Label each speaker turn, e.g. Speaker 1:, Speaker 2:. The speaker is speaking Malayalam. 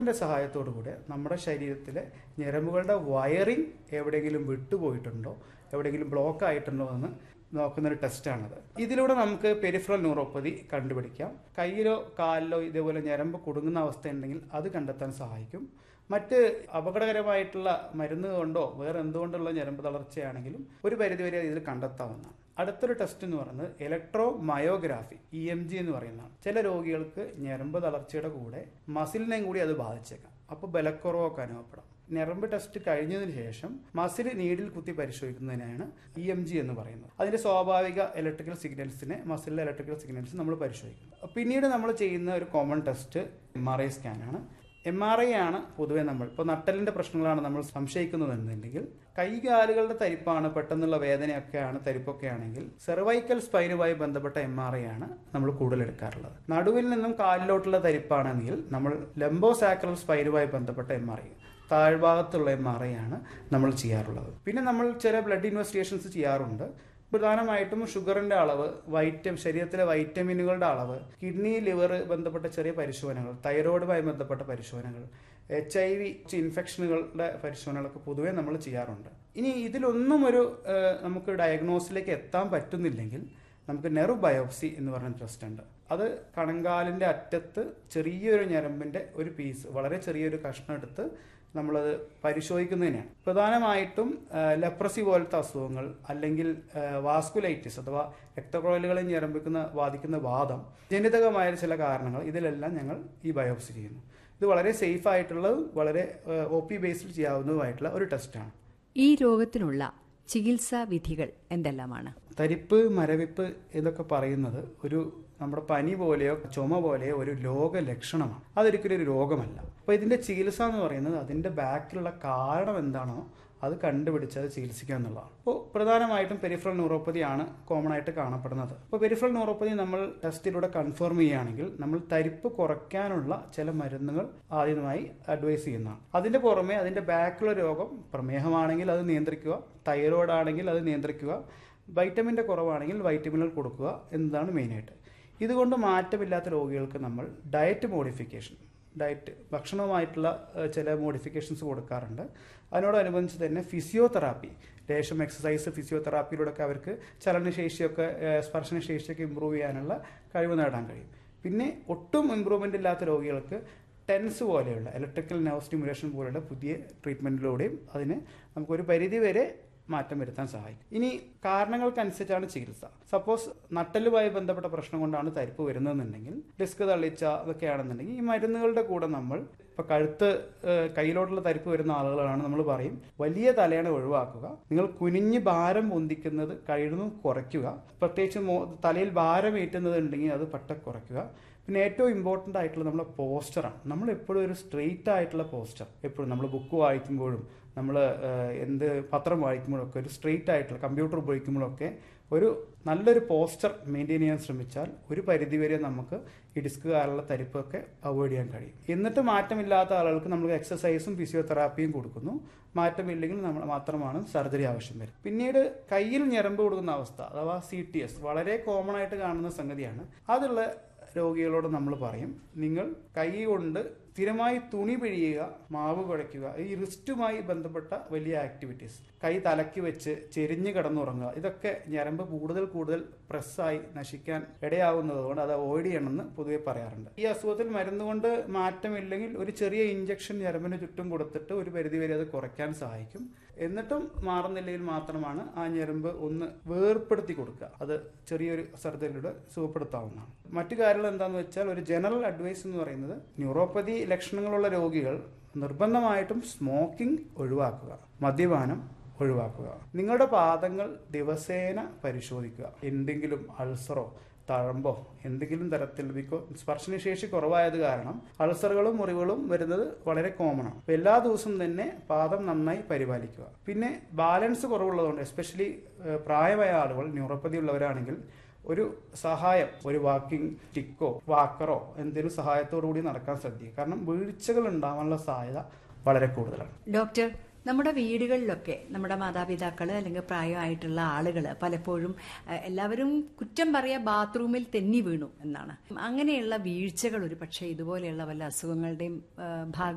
Speaker 1: ന്റെ സഹായത്തോടു കൂടെ നമ്മുടെ ശരീരത്തിലെ ഞരമ്പുകളുടെ വയറിംഗ് എവിടെയെങ്കിലും വിട്ടുപോയിട്ടുണ്ടോ എവിടെയെങ്കിലും ബ്ലോക്ക് ആയിട്ടുണ്ടോ എന്ന് നോക്കുന്ന ഒരു ടെസ്റ്റാണത് ഇതിലൂടെ നമുക്ക് പെരിഫറൽ ന്യൂറോപ്പതി കണ്ടുപിടിക്കാം കയ്യിലോ കാലിലോ ഇതേപോലെ ഞരമ്പ് കുടുങ്ങുന്ന അവസ്ഥ ഉണ്ടെങ്കിൽ അത് കണ്ടെത്താൻ സഹായിക്കും മറ്റ് അപകടകരമായിട്ടുള്ള മരുന്ന് കൊണ്ടോ വേറെ എന്തുകൊണ്ടുള്ള ഞരമ്പ് തളർച്ചയാണെങ്കിലും ഒരു പരിധിവരെ ഇതിൽ കണ്ടെത്താവുന്നതാണ് അടുത്തൊരു ടെസ്റ്റ് എന്ന് പറയുന്നത് electromyography E M G എന്ന് പറയുന്നതാണ് ചില രോഗികൾക്ക് ഞരമ്പ് തളർച്ചയുടെ കൂടെ മസിലിനെയും കൂടി അത് ബാധിച്ചേക്കാം അപ്പോൾ ബലക്കുറവൊക്കെ അനുഭവപ്പെടാം ഞരമ്പ് ടെസ്റ്റ് കഴിഞ്ഞതിന് ശേഷം മസിൽ നീഡിൽ കുത്തി പരിശോധിക്കുന്നതിനാണ് ഇ എം ജി എന്ന് പറയുന്നത് അതിന്റെ സ്വാഭാവിക ഇലക്ട്രിക്കൽ സിഗ്നൽസിനെ മസിലിലെ ഇലക്ട്രിക്കൽ സിഗ്നൽസ് നമ്മൾ പരിശോധിക്കുന്നു പിന്നീട് നമ്മൾ ചെയ്യുന്ന ഒരു common test M R I സ്കാനാണ് എം ആർ ഐ ആണ് പൊതുവെ നമ്മൾ ഇപ്പോൾ നട്ടലിന്റെ പ്രശ്നങ്ങളാണ് നമ്മൾ സംശയിക്കുന്നതെന്നുണ്ടെങ്കിൽ കൈകാലുകളുടെ തരിപ്പാണ് പെട്ടെന്നുള്ള വേദനയൊക്കെയാണ് തരിപ്പൊക്കെ ആണെങ്കിൽ സെർവൈക്കൽ സ്പൈനുമായി ബന്ധപ്പെട്ട എം ആർ ഐ ആണ് നമ്മൾ കൂടുതൽ എടുക്കാറുള്ളത് നടുവിൽ നിന്നും കാലിലോട്ടുള്ള തരിപ്പാണെങ്കിൽ നമ്മൾ ലംബോസാക്രൽ സ്പൈനുമായി ബന്ധപ്പെട്ട എം ആർ ഐ താഴ്ഭാഗത്തുള്ള എം ആർ ഐ ആണ് നമ്മൾ ചെയ്യാറുള്ളത് പിന്നെ നമ്മൾ ചില ബ്ലഡ് ഇൻവെസ്റ്റിഗേഷൻസ് ചെയ്യാറുണ്ട് പ്രധാനമായിട്ടും ഷുഗറിന്റെ അളവ് വൈറ്റം ശരീരത്തിലെ വൈറ്റമിനുകളുടെ അളവ് കിഡ്നി ലിവർ ബന്ധപ്പെട്ട ചെറിയ പരിശോധനകൾ തൈറോയിഡുമായി ബന്ധപ്പെട്ട പരിശോധനകൾ എച്ച് ഐ വി ഇൻഫെക്ഷനുകളുടെ പരിശോധനകളൊക്കെ പൊതുവേ നമ്മൾ ചെയ്യാറുണ്ട് ഇനി ഇതിലൊന്നും ഒരു ഏഹ്, നമുക്ക് ഡയഗ്നോസിലേക്ക് എത്താൻ പറ്റുന്നില്ലെങ്കിൽ നമുക്ക് നെർവ് ബയോപ്സി എന്ന് പറഞ്ഞ ടെസ്റ്റ് ഉണ്ട് അത് കണങ്കാലിന്റെ അറ്റത്ത് ചെറിയൊരു ഞരമ്പിന്റെ ഒരു പീസ് വളരെ ചെറിയൊരു കഷ്ണം എടുത്ത് നമ്മളത് പരിശോധിക്കുന്നതിനാണ് പ്രധാനമായിട്ടും ലെപ്രസി പോലത്തെ അസുഖങ്ങൾ അല്ലെങ്കിൽ വാസ്കുലൈറ്റിസ് അഥവാ രക്തക്കുഴലുകളെ ഞരമ്പിക്കുന്ന ബാധിക്കുന്ന വാദം ജനിതകമായ ചില കാരണങ്ങൾ ഇതിലെല്ലാം ഞങ്ങൾ ഈ ബയോപ്സി ചെയ്യുന്നു ഇത് വളരെ സേഫ് ആയിട്ടുള്ളതും വളരെ ഒ പി ബേസിൽ ചെയ്യാവുന്നതുമായിട്ടുള്ള ഒരു ടെസ്റ്റാണ്
Speaker 2: ഈ രോഗത്തിനുള്ള ചികിത്സാ വിധികൾ എന്തെല്ലാമാണ്
Speaker 1: തരിപ്പ് മരവിപ്പ് ഇതൊക്കെ പറയുന്നത് ഒരു നമ്മുടെ പനി പോലെയോ ചുമ പോലെയോ ഒരു രോഗ ലക്ഷണമാണ് അതൊരിക്കലും ഒരു രോഗമല്ല അപ്പോൾ ഇതിന്റെ ചികിത്സ എന്ന് പറയുന്നത് അതിന്റെ ബാക്കിലുള്ള കാരണം എന്താണോ അത് കണ്ടുപിടിച്ച് അത് ചികിത്സിക്കുക എന്നുള്ളതാണ് അപ്പോൾ പ്രധാനമായിട്ടും പെരിഫറൽ ന്യൂറോപ്പതി ആണ് കോമൺ ആയിട്ട് കാണപ്പെടുന്നത് അപ്പോൾ പെരിഫറൽ ന്യൂറോപ്പതി നമ്മൾ ടെസ്റ്റിലൂടെ കൺഫേം ചെയ്യുകയാണെങ്കിൽ നമ്മൾ തരിപ്പ് കുറയ്ക്കാനുള്ള ചില മരുന്നുകൾ ആദ്യമായി അഡ്വൈസ് ചെയ്യുന്നതാണ് അതിന്റെ പുറമെ അതിന്റെ ബാക്കിലുള്ള രോഗം പ്രമേഹമാണെങ്കിൽ അത് നിയന്ത്രിക്കുക തൈറോയ്ഡ് ആണെങ്കിൽ അത് നിയന്ത്രിക്കുക വൈറ്റമിൻ്റെ കുറവാണെങ്കിൽ വൈറ്റമിനുകൾ കൊടുക്കുക എന്നതാണ് മെയിനായിട്ട് ഇതുകൊണ്ട് മാറ്റമില്ലാത്ത രോഗികൾക്ക് നമ്മൾ ഡയറ്റ് മോഡിഫിക്കേഷൻ ഡയറ്റ് ഭക്ഷണവുമായിട്ടുള്ള ഏഹ്, ചില മോഡിഫിക്കേഷൻസ് കൊടുക്കാറുണ്ട് അതിനോടനുബന്ധിച്ച് തന്നെ ഫിസിയോതെറാപ്പി ലേശം എക്സസൈസ് ഫിസിയോതെറാപ്പിയിലൂടെയൊക്കെ അവർക്ക് ചലനശേഷിയൊക്കെ ഏഹ്, സ്പർശനശേഷിയൊക്കെ ഇമ്പ്രൂവ് ചെയ്യാനുള്ള കഴിവ് നേടാൻ കഴിയും പിന്നെ ഒട്ടും ഇമ്പ്രൂവ്മെൻ്റ് ഇല്ലാത്ത രോഗികൾക്ക് ടെൻസ് പോലെയുള്ള ഇലക്ട്രിക്കൽ നെർവ് സ്റ്റിമുലേഷൻ പോലെയുള്ള പുതിയ ട്രീറ്റ്മെൻറ്റിലൂടെയും അതിന് നമുക്കൊരു പരിധി വരെ മാറ്റം വരുത്താൻ സഹായിക്കും ഇനി കാരണങ്ങൾക്കനുസരിച്ചാണ് ചികിത്സ സപ്പോസ് നട്ടലുമായി ബന്ധപ്പെട്ട പ്രശ്നം കൊണ്ടാണ് തരിപ്പ് വരുന്നതെന്നുണ്ടെങ്കിൽ ഡിസ്ക് തള്ളിച്ച അതൊക്കെ ആണെന്നുണ്ടെങ്കിൽ ഈ മരുന്നുകളുടെ കൂടെ നമ്മൾ ഇപ്പൊ കഴുത്ത് ഏഹ്, കയ്യിലോട്ടുള്ള തരിപ്പ് വരുന്ന ആളുകളാണ് നമ്മൾ പറയും വലിയ തലയണ ഒഴിവാക്കുക നിങ്ങൾ കുനിഞ്ഞ് ഭാരം പൊന്തിക്കുന്നത് കഴിയുന്നതും കുറയ്ക്കുക പ്രത്യേകിച്ച് മോ- തലയിൽ ഭാരം ഏറ്റുന്നത് ഉണ്ടെങ്കിൽ അത് പട്ട കുറയ്ക്കുക പിന്നെ ഏറ്റവും ഇമ്പോർട്ടൻ്റ് ആയിട്ടുള്ള നമ്മുടെ പോസ്റ്ററാണ് നമ്മൾ എപ്പോഴും ഒരു സ്ട്രെയിറ്റ് ആയിട്ടുള്ള പോസ്റ്റർ എപ്പോഴും നമ്മൾ ബുക്ക് വായിക്കുമ്പോഴും നമ്മൾ എന്ത് പത്രം വായിക്കുമ്പോഴൊക്കെ ഒരു സ്ട്രെയിറ്റ് ആയിട്ടുള്ള കമ്പ്യൂട്ടർ ഉപയോഗിക്കുമ്പോഴൊക്കെ ഒരു നല്ലൊരു പോസ്റ്റർ മെയിൻറ്റെയിൻ ചെയ്യാൻ ശ്രമിച്ചാൽ ഒരു പരിധിവരെ നമുക്ക് ഈ ഡിസ്ക് കാലുള്ള തരിപ്പൊക്കെ അവോയ്ഡ് ചെയ്യാൻ കഴിയും എന്നിട്ട് മാറ്റമില്ലാത്ത ആളുകൾക്ക് നമ്മൾ എക്സസൈസും ഫിസിയോതെറാപ്പിയും കൊടുക്കുന്നു മാറ്റമില്ലെങ്കിൽ നമ്മൾ മാത്രമാണ് സർജറി ആവശ്യം വരും പിന്നീട് കയ്യിൽ ഞരമ്പ് കൊടുക്കുന്ന അവസ്ഥ അഥവാ സി ടി എസ് വളരെ കോമൺ ആയിട്ട് കാണുന്ന സംഗതിയാണ് അതുള്ള രോഗികളോട് നമ്മൾ പറയും നിങ്ങൾ കൈ കൊണ്ട് സ്ഥിരമായി തുണി പിഴിയുക മാവ് കുഴയ്ക്കുക ഈ റിസ്റ്റുമായി ബന്ധപ്പെട്ട വലിയ ആക്ടിവിറ്റീസ് കൈ തലക്കി വെച്ച് ചെരിഞ്ഞ് കിടന്നുറങ്ങുക ഇതൊക്കെ ഞരമ്പ് കൂടുതൽ കൂടുതൽ പ്രസ്സായി നശിക്കാൻ ഇടയാവുന്നതുകൊണ്ട് അത് അവോയ്ഡ് ചെയ്യണമെന്ന് പൊതുവെ പറയാറുണ്ട് ഈ അസുഖത്തിൽ മരുന്ന് കൊണ്ട് മാറ്റമില്ലെങ്കിൽ ഒരു ചെറിയ ഇഞ്ചക്ഷൻ ഞരമ്പിന് ചുറ്റും കൊടുത്തിട്ട് ഒരു പരിധിവരെ അത് കുറയ്ക്കാൻ സഹായിക്കും എന്നിട്ടും മാറുന്നില്ലെങ്കിൽ മാത്രമാണ് ആ ഞരമ്പ് ഒന്ന് വേർപ്പെടുത്തി കൊടുക്കുക അത് ചെറിയൊരു സർജറിയിലൂടെ സുഖപ്പെടുത്താവുന്നതാണ് മറ്റു കാര്യങ്ങൾ എന്താണെന്ന് വെച്ചാൽ ഒരു ജനറൽ അഡ്വൈസ് എന്ന് പറയുന്നത് ന്യൂറോപ്പതി ലക്ഷണങ്ങളുള്ള രോഗികൾ നിർബന്ധമായിട്ടും സ്മോക്കിംഗ് ഒഴിവാക്കുക മദ്യപാനം ഒഴിവാക്കുക നിങ്ങളുടെ പാദങ്ങൾ ദിവസേന പരിശോധിക്കുക എന്തെങ്കിലും അൾസറോ തഴമ്പോ എന്തെങ്കിലും തരത്തിൽ ബിക്കോ സ്പർശനശേഷി കുറവായത് കാരണം അൾസറുകളും മുറിവുകളും വരുന്നത് വളരെ കോമൺ ആണ് അപ്പൊ എല്ലാ ദിവസവും തന്നെ പാദം നന്നായി പരിപാലിക്കുക പിന്നെ ബാലൻസ് കുറവുള്ളതുകൊണ്ട് എസ്പെഷ്യലി പ്രായമായ ആളുകൾ ന്യൂറോപ്പതി ഉള്ളവരാണെങ്കിൽ ഒരു സഹായം ഒരു വാക്കിംഗ് സ്റ്റിക്കോ വാക്കറോ എന്തെങ്കിലും സഹായത്തോടു കൂടി നടക്കാൻ ശ്രദ്ധിക്കുക കാരണം വീഴ്ചകൾ ഉണ്ടാവാനുള്ള സാധ്യത വളരെ കൂടുതലാണ്
Speaker 2: ഡോക്ടർ നമ്മുടെ വീടുകളിലൊക്കെ നമ്മുടെ മാതാപിതാക്കൾ അല്ലെങ്കിൽ പ്രായമായിട്ടുള്ള ആളുകൾ പലപ്പോഴും അഹ്, എല്ലാവരും കുറ്റം പറയാ ബാത്റൂമിൽ തെന്നി വീണു എന്നാണ് അങ്ങനെയുള്ള വീഴ്ചകൾ ഒരു പക്ഷേ ഇതുപോലെയുള്ള വല്ല അസുഖങ്ങളുടെയും അഹ്, ഭാഗം